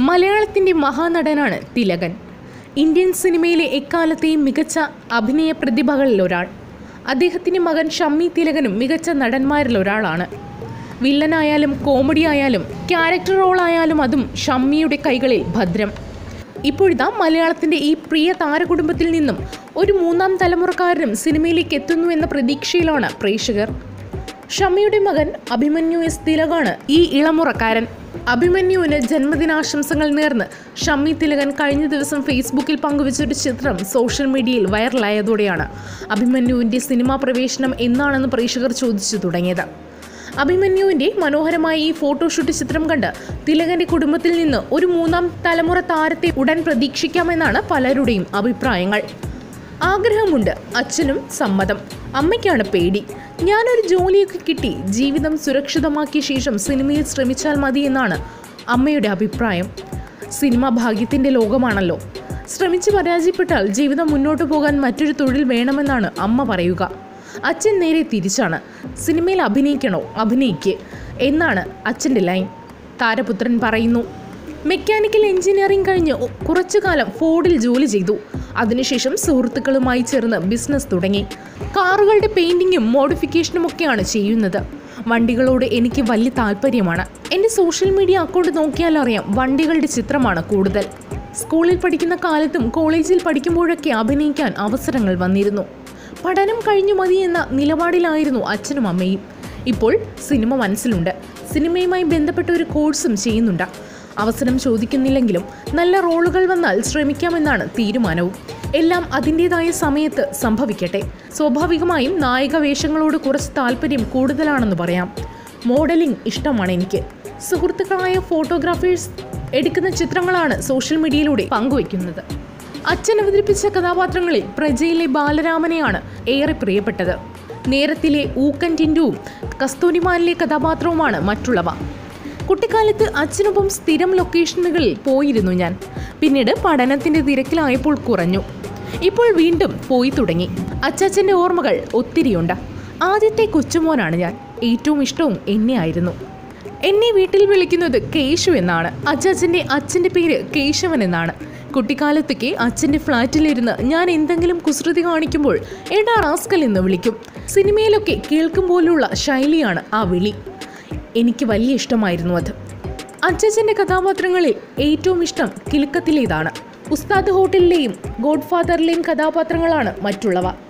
മലയാളത്തിൻ്റെ മഹാനടനാണ് തിലകൻ ഇന്ത്യൻ സിനിമയിലെ എക്കാലത്തെയും മികച്ച അഭിനയ പ്രതിഭകളിൽ ഒരാൾ അദ്ദേഹത്തിൻ്റെ മകൻ ഷമ്മി തിലകനും മികച്ച നടന്മാരിൽ ഒരാളാണ് വില്ലനായാലും കോമഡി ആയാലും ക്യാരക്ടർ റോളായാലും അതും ഷമ്മിയുടെ കൈകളിൽ ഭദ്രം ഇപ്പോഴിതാ മലയാളത്തിൻ്റെ ഈ പ്രിയ താരകുടുംബത്തിൽ നിന്നും ഒരു മൂന്നാം തലമുറക്കാരനും സിനിമയിലേക്ക് എത്തുന്നു എന്ന പ്രതീക്ഷയിലാണ് പ്രേക്ഷകർ ഷമ്മിയുടെ മകൻ അഭിമന്യു എസ് തിലകാണ് ഈ ഇളമുറക്കാരൻ അഭിമന്യുവിന് ജന്മദിനാശംസകൾ നേർന്ന് ഷമ്മി തിലകൻ കഴിഞ്ഞ ദിവസം ഫേസ്ബുക്കിൽ പങ്കുവച്ചൊരു ചിത്രം സോഷ്യൽ മീഡിയയിൽ വൈറലായതോടെയാണ് അഭിമന്യുവിൻ്റെ സിനിമാ പ്രവേശനം എന്നാണെന്ന് പ്രേക്ഷകർ ചോദിച്ചു തുടങ്ങിയത് അഭിമന്യുവിൻ്റെ മനോഹരമായ ഈ ഫോട്ടോഷൂട്ട് ചിത്രം കണ്ട് തിലകന്റെ കുടുംബത്തിൽ നിന്ന് ഒരു മൂന്നാം തലമുറ താരത്തെ ഉടൻ പ്രതീക്ഷിക്കാമെന്നാണ് പലരുടെയും അഭിപ്രായങ്ങൾ ആഗ്രഹമുണ്ട് അച്ഛനും സമ്മതം അമ്മയ്ക്കാണ് പേടി ഞാനൊരു ജോലിയൊക്കെ കിട്ടി ജീവിതം സുരക്ഷിതമാക്കിയ ശേഷം സിനിമയിൽ ശ്രമിച്ചാൽ മതി എന്നാണ് അമ്മയുടെ അഭിപ്രായം സിനിമ ഭാഗ്യത്തിൻ്റെ ലോകമാണല്ലോ ശ്രമിച്ച് പരാജയപ്പെട്ടാൽ ജീവിതം മുന്നോട്ട് പോകാൻ മറ്റൊരു തൊഴിൽ വേണമെന്നാണ് അമ്മ പറയുക അച്ഛൻ നേരെ തിരിച്ചാണ് സിനിമയിൽ അഭിനയിക്കണോ അഭിനയിക്ക് എന്നാണ് അച്ഛൻ്റെ ലൈൻ താരപുത്രൻ പറയുന്നു മെക്കാനിക്കൽ എഞ്ചിനീയറിംഗ് കഴിഞ്ഞ് ഒ- കുറച്ചു കാലം ഫോർഡിൽ ജോലി ചെയ്തു അതിനുശേഷം സുഹൃത്തുക്കളുമായി ചേർന്ന് ബിസിനസ് തുടങ്ങി കാറുകളുടെ പെയിൻറ്റിങ്ങും മോഡിഫിക്കേഷനും ഒക്കെയാണ് ചെയ്യുന്നത് വണ്ടികളോട് എനിക്ക് വലിയ താല്പര്യമാണ് എൻ്റെ സോഷ്യൽ മീഡിയ അക്കൗണ്ട് നോക്കിയാൽ അറിയാം വണ്ടികളുടെ ചിത്രമാണ് കൂടുതൽ സ്കൂളിൽ പഠിക്കുന്ന കാലത്തും കോളേജിൽ പഠിക്കുമ്പോഴൊക്കെ അഭിനയിക്കാൻ അവസരങ്ങൾ വന്നിരുന്നു പഠനം കഴിഞ്ഞു മതി എന്ന നിലപാടിലായിരുന്നു അച്ഛനും അമ്മയും ഇപ്പോൾ സിനിമ മനസ്സിലുണ്ട് സിനിമയുമായി ബന്ധപ്പെട്ട ഒരു കോഴ്സും ചെയ്യുന്നുണ്ട് അവസരം ചോദിക്കുന്നില്ലെങ്കിലും നല്ല റോളുകൾ വന്നാൽ ശ്രമിക്കാമെന്നാണ് തീരുമാനവും എല്ലാം അതിൻ്റെതായ സമയത്ത് സംഭവിക്കട്ടെ സ്വാഭാവികമായും നായിക വേഷങ്ങളോട് കുറച്ച് താല്പര്യം കൂടുതലാണെന്ന് പറയാം മോഡലിംഗ് ഇഷ്ടമാണ് എനിക്ക് സുഹൃത്തുക്കളായ ഫോട്ടോഗ്രാഫേഴ്സ് എടുക്കുന്ന ചിത്രങ്ങളാണ് സോഷ്യൽ മീഡിയയിലൂടെ പങ്കുവയ്ക്കുന്നത് അച്ഛൻ അവതരിപ്പിച്ച കഥാപാത്രങ്ങളിൽ പ്രജയിലെ ബാലരാമനെയാണ് ഏറെ പ്രിയപ്പെട്ടത് നേരത്തിലെ ഊക്കൻ ടിൻഡുവും കസ്തൂരിമാനിലെ കഥാപാത്രവുമാണ് മറ്റുള്ളവ കുട്ടിക്കാലത്ത് അച്ഛനൊപ്പം സ്ഥിരം ലൊക്കേഷനുകളിൽ പോയിരുന്നു ഞാൻ പിന്നീട് പഠനത്തിൻ്റെ തിരക്കിലായപ്പോൾ കുറഞ്ഞു ഇപ്പോൾ വീണ്ടും പോയി തുടങ്ങി അച്ചാച്ചൻ്റെ ഓർമ്മകൾ ഒത്തിരിയുണ്ട് ആദ്യത്തെ കൊച്ചുമോനാണ് ഞാൻ ഏറ്റവും ഇഷ്ടവും എന്നെ ആയിരുന്നു എന്നെ വീട്ടിൽ വിളിക്കുന്നത് കേശു എന്നാണ് അച്ചാച്ചൻ്റെ അച്ഛൻ്റെ പേര് കേശവൻ എന്നാണ് കുട്ടിക്കാലത്തൊക്കെ അച്ഛൻ്റെ ഫ്ലാറ്റിലിരുന്ന് ഞാൻ എന്തെങ്കിലും കുസൃതി കാണിക്കുമ്പോൾ എടാ റാസ്കൽ എന്ന് വിളിക്കും സിനിമയിലൊക്കെ കേൾക്കും പോലുള്ള ശൈലിയാണ് ആ വിളി എനിക്ക് വലിയ ഇഷ്ടമായിരുന്നു അത് അച്ഛച്ചൻ്റെ കഥാപാത്രങ്ങളിൽ ഏറ്റവും ഇഷ്ടം കിലുക്കത്തിലേതാണ് ഉസ്താദ് ഹോട്ടലിലെയും ഗോഡ് ഫാദറിലെയും കഥാപാത്രങ്ങളാണ് മറ്റുള്ളവ